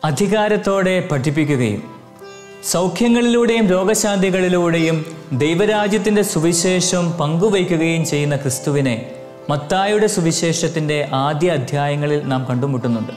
അധികാരത്തോടെ പഠിപ്പിക്കുകയും സൗഖ്യങ്ങളിലൂടെയും രോഗശാന്തികളിലൂടെയും ദൈവരാജ്യത്തിൻ്റെ സുവിശേഷം പങ്കുവയ്ക്കുകയും ചെയ്യുന്ന ക്രിസ്തുവിനെ മത്തായുടെ സുവിശേഷത്തിൻ്റെ ആദ്യ അധ്യായങ്ങളിൽ നാം കണ്ടുമുട്ടുന്നുണ്ട്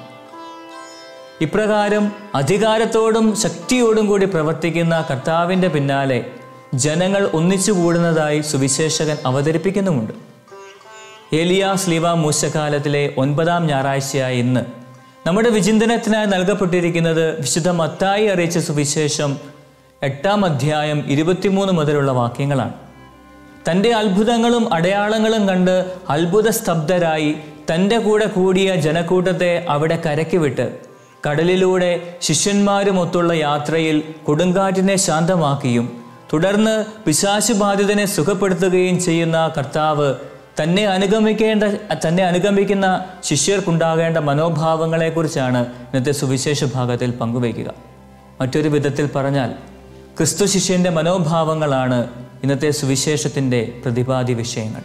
ഇപ്രകാരം അധികാരത്തോടും ശക്തിയോടും കൂടി പ്രവർത്തിക്കുന്ന കർത്താവിൻ്റെ പിന്നാലെ ജനങ്ങൾ ഒന്നിച്ചു കൂടുന്നതായി സുവിശേഷകൻ അവതരിപ്പിക്കുന്നുമുണ്ട് ഏലിയ സ്ലീവ മൂശക്കാലത്തിലെ ഒൻപതാം ഞായറാഴ്ചയായ ഇന്ന് നമ്മുടെ വിചിന്തനത്തിനായി നൽകപ്പെട്ടിരിക്കുന്നത് വിശുദ്ധ മത്തായി അറിയിച്ച സുവിശേഷം എട്ടാം അധ്യായം ഇരുപത്തിമൂന്ന് മുതലുള്ള വാക്യങ്ങളാണ് തൻ്റെ അത്ഭുതങ്ങളും അടയാളങ്ങളും കണ്ട് അത്ഭുത സ്തബ്ധരായി തൻ്റെ കൂടെ കൂടിയ ജനക്കൂട്ടത്തെ അവിടെ കരയ്ക്ക് വിട്ട് കടലിലൂടെ ശിഷ്യന്മാരുമൊത്തുള്ള യാത്രയിൽ കൊടുങ്കാറ്റിനെ ശാന്തമാക്കിയും തുടർന്ന് പിശാശു ബാധിതനെ സുഖപ്പെടുത്തുകയും ചെയ്യുന്ന കർത്താവ് തന്നെ അനുഗമിക്കേണ്ട തന്നെ അനുഗമിക്കുന്ന ശിഷ്യർക്കുണ്ടാകേണ്ട മനോഭാവങ്ങളെക്കുറിച്ചാണ് ഇന്നത്തെ സുവിശേഷ ഭാഗത്തിൽ പങ്കുവയ്ക്കുക മറ്റൊരു വിധത്തിൽ പറഞ്ഞാൽ ക്രിസ്തു ശിഷ്യന്റെ മനോഭാവങ്ങളാണ് ഇന്നത്തെ സുവിശേഷത്തിൻ്റെ പ്രതിപാദ്യ വിഷയങ്ങൾ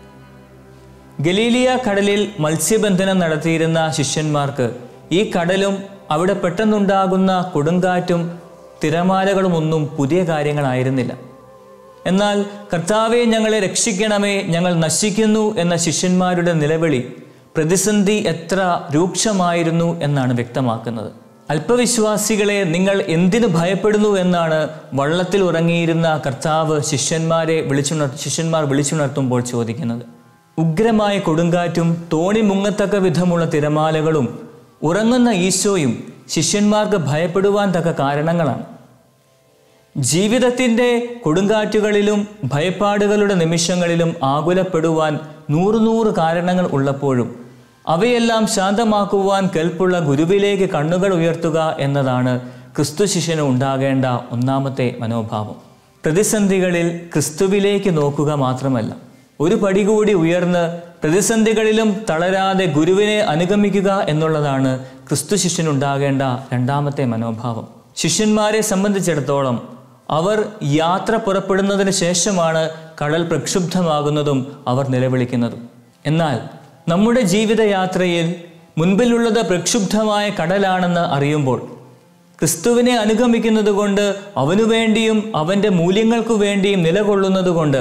ഗലീലിയ കടലിൽ മത്സ്യബന്ധനം നടത്തിയിരുന്ന ശിഷ്യന്മാർക്ക് ഈ കടലും അവിടെ പെട്ടെന്നുണ്ടാകുന്ന കൊടുങ്കാറ്റും തിരമാലകളുമൊന്നും പുതിയ കാര്യങ്ങളായിരുന്നില്ല എന്നാൽ കർത്താവെ ഞങ്ങളെ രക്ഷിക്കണമേ ഞങ്ങൾ നശിക്കുന്നു എന്ന ശിഷ്യന്മാരുടെ നിലവിളി പ്രതിസന്ധി എത്ര രൂക്ഷമായിരുന്നു എന്നാണ് വ്യക്തമാക്കുന്നത് അല്പവിശ്വാസികളെ നിങ്ങൾ എന്തിനു ഭയപ്പെടുന്നു എന്നാണ് വള്ളത്തിൽ ഉറങ്ങിയിരുന്ന കർത്താവ് ശിഷ്യന്മാരെ വിളിച്ചുണർ ശിഷ്യന്മാർ വിളിച്ചുണർത്തുമ്പോൾ ചോദിക്കുന്നത് ഉഗ്രമായ കൊടുങ്കാറ്റും തോണി മുങ്ങത്തക്ക വിധമുള്ള തിരമാലകളും ഉറങ്ങുന്ന ഈശോയും ശിഷ്യന്മാർക്ക് ഭയപ്പെടുവാൻ തക്ക കാരണങ്ങളാണ് ജീവിതത്തിൻ്റെ കൊടുങ്കാറ്റുകളിലും ഭയപ്പാടുകളുടെ നിമിഷങ്ങളിലും ആകുലപ്പെടുവാൻ നൂറ് നൂറ് കാരണങ്ങൾ ഉള്ളപ്പോഴും അവയെല്ലാം ശാന്തമാക്കുവാൻ കെൽപ്പുള്ള ഗുരുവിലേക്ക് കണ്ണുകൾ ഉയർത്തുക എന്നതാണ് ക്രിസ്തു ശിഷ്യന് ഉണ്ടാകേണ്ട ഒന്നാമത്തെ മനോഭാവം പ്രതിസന്ധികളിൽ ക്രിസ്തുവിലേക്ക് നോക്കുക മാത്രമല്ല ഒരു പടി കൂടി ഉയർന്ന് പ്രതിസന്ധികളിലും തളരാതെ ഗുരുവിനെ അനുഗമിക്കുക എന്നുള്ളതാണ് ക്രിസ്തു ശിഷ്യനുണ്ടാകേണ്ട രണ്ടാമത്തെ മനോഭാവം ശിഷ്യന്മാരെ സംബന്ധിച്ചിടത്തോളം അവർ യാത്ര പുറപ്പെടുന്നതിന് ശേഷമാണ് കടൽ പ്രക്ഷുബ്ധമാകുന്നതും അവർ നിലവിളിക്കുന്നതും എന്നാൽ നമ്മുടെ ജീവിതയാത്രയിൽ മുൻപിലുള്ളത് പ്രക്ഷുബ്ധമായ കടലാണെന്ന് അറിയുമ്പോൾ ക്രിസ്തുവിനെ അനുഗമിക്കുന്നത് കൊണ്ട് അവനു വേണ്ടിയും അവൻ്റെ മൂല്യങ്ങൾക്കു വേണ്ടിയും നിലകൊള്ളുന്നത് കൊണ്ട്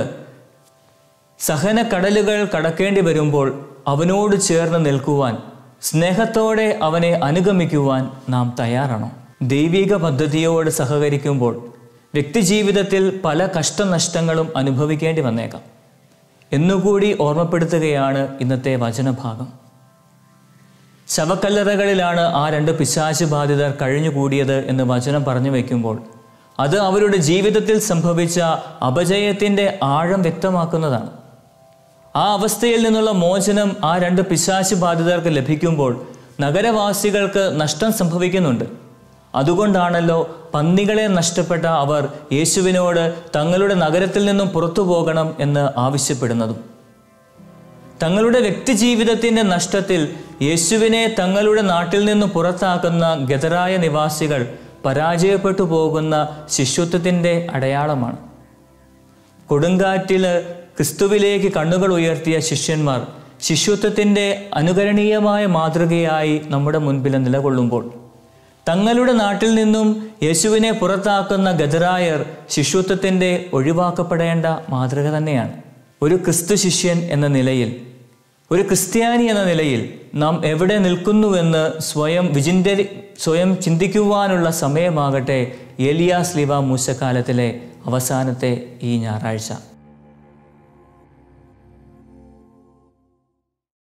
സഹന കടലുകൾ കടക്കേണ്ടി വരുമ്പോൾ അവനോട് ചേർന്ന് നിൽക്കുവാൻ സ്നേഹത്തോടെ അവനെ അനുഗമിക്കുവാൻ നാം തയ്യാറാണോ ദൈവിക പദ്ധതിയോട് സഹകരിക്കുമ്പോൾ വ്യക്തിജീവിതത്തിൽ പല കഷ്ടനഷ്ടങ്ങളും അനുഭവിക്കേണ്ടി വന്നേക്കാം എന്നുകൂടി ഓർമ്മപ്പെടുത്തുകയാണ് ഇന്നത്തെ വചനഭാഗം ശവക്കല്ലറകളിലാണ് ആ രണ്ട് പിശാച് ബാധിതർ കഴിഞ്ഞുകൂടിയത് എന്ന് വചനം പറഞ്ഞു വയ്ക്കുമ്പോൾ അത് അവരുടെ ജീവിതത്തിൽ സംഭവിച്ച അപജയത്തിൻ്റെ ആഴം വ്യക്തമാക്കുന്നതാണ് ആ അവസ്ഥയിൽ നിന്നുള്ള മോചനം ആ രണ്ട് പിശാച് ബാധിതർക്ക് ലഭിക്കുമ്പോൾ നഗരവാസികൾക്ക് നഷ്ടം സംഭവിക്കുന്നുണ്ട് അതുകൊണ്ടാണല്ലോ പന്നികളെ നഷ്ടപ്പെട്ട അവർ യേശുവിനോട് തങ്ങളുടെ നഗരത്തിൽ നിന്നും പുറത്തു പോകണം എന്ന് ആവശ്യപ്പെടുന്നതും തങ്ങളുടെ വ്യക്തിജീവിതത്തിൻ്റെ നഷ്ടത്തിൽ യേശുവിനെ തങ്ങളുടെ നാട്ടിൽ നിന്നും പുറത്താക്കുന്ന ഗതരായ നിവാസികൾ പരാജയപ്പെട്ടു പോകുന്ന ശിഷ്യത്വത്തിൻ്റെ അടയാളമാണ് കൊടുങ്കാറ്റിൽ ക്രിസ്തുവിലേക്ക് കണ്ണുകൾ ഉയർത്തിയ ശിഷ്യന്മാർ ശിഷ്യത്വത്തിൻ്റെ അനുകരണീയമായ മാതൃകയായി നമ്മുടെ മുൻപിൽ നിലകൊള്ളുമ്പോൾ തങ്ങളുടെ നാട്ടിൽ നിന്നും യേശുവിനെ പുറത്താക്കുന്ന ഗജറായർ ശിഷ്യത്വത്തിൻ്റെ ഒഴിവാക്കപ്പെടേണ്ട മാതൃക തന്നെയാണ് ഒരു ക്രിസ്തു ശിഷ്യൻ എന്ന നിലയിൽ ഒരു ക്രിസ്ത്യാനി എന്ന നിലയിൽ നാം എവിടെ നിൽക്കുന്നുവെന്ന് സ്വയം വിചിന്തരി സ്വയം ചിന്തിക്കുവാനുള്ള സമയമാകട്ടെ ഏലിയാസ് ലിവ മൂശക്കാലത്തിലെ അവസാനത്തെ ഈ ഞായറാഴ്ച